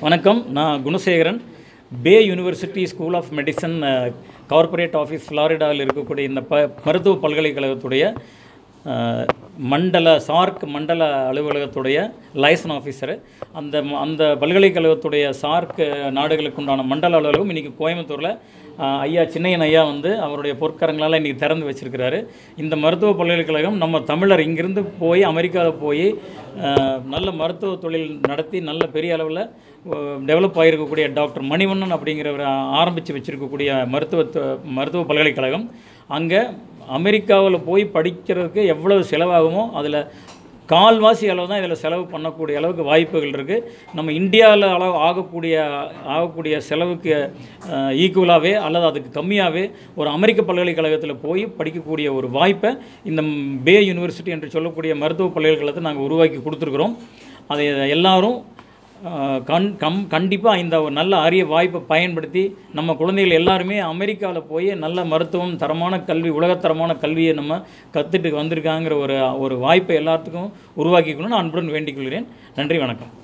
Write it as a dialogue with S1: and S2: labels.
S1: வணக்கம் நான் Gunasekaran Bay University School of Medicine corporate office ஃப்ளாரிடாவில் இருக்கக்கூடிய இந்த ப மருத்துவ பல்கலைக்கழகத்துடைய அஹ், மண்டல சார்க் மண்டல அலுவலகத்துடைய லைசன் ஆஃபீஸரு அந்த ம- அந்த பல்கலைக்கழகத்துடைய சார்க் நாடுகளுக்கு உண்டான மண்டல அலுவலகம் இன்றைக்கி கோயம்புத்தூரில் அஹ், ஐயா சின்னையன் ஐயா வந்து அவருடைய பொற்கரங்களால் இன்றைக்கி திறந்து வச்சிருக்கிறாரு இந்த மருத்துவ பல்கலைக்கழகம் நம்ம தமிழர் இங்கிருந்து போய் அமெரிக்காவில் போய் அஹ், நல்ல மருத்துவ தொழில் நடத்தி நல்ல பெரிய அளவில் டெவலப் ஆகிருக்கக்கூடிய டாக்டர் மணிவண்ணன் அப்படிங்கிறவர் ஆரம்பித்து வச்சுருக்கக்கூடிய மருத்துவ த- மருத்துவ பல்கலைக்கழகம் அங்கே அமெரிக்காவில் போய் படிக்கிறதுக்கு எவ்வளவு செலவாகுமோ அதில் கால்வாசி அளவு தான் இதில் செலவு பண்ணக்கூடிய அளவுக்கு வாய்ப்புகள் இருக்குது நம்ம இந்தியாவில் அளவு ஆகக்கூடிய ஆகக்கூடிய செலவுக்கு ஈக்குவலாகவே அல்லது அதுக்கு கம்மியாகவே ஒரு அமெரிக்க பல்கலைக்கழகத்தில் போய் படிக்கக்கூடிய ஒரு வாய்ப்பை இந்த பே யூனிவர்சிட்டி என்று சொல்லக்கூடிய மருத்துவ பல்கலைக்கழகத்தை நாங்கள் உருவாக்கி கொடுத்துருக்குறோம் அதை எல்லாரும் அஹ், கண் கம் கண்டிப்பாக இந்த ஒரு நல்ல அரிய வாய்ப்பை பயன்படுத்தி நம்ம குழந்தைகள் எல்லாருமே அமெரிக்காவில் போய் நல்ல மருத்துவம் தரமான கல்வி உலகத்தரமான கல்வியை நம்ம கற்றுட்டு வந்திருக்காங்கிற ஒரு ஒரு வாய்ப்பை எல்லாத்துக்கும் உருவாக்கிக்கணும்னு அன்புடன் வேண்டிக் கொள்கிறேன் நன்றி வணக்கம்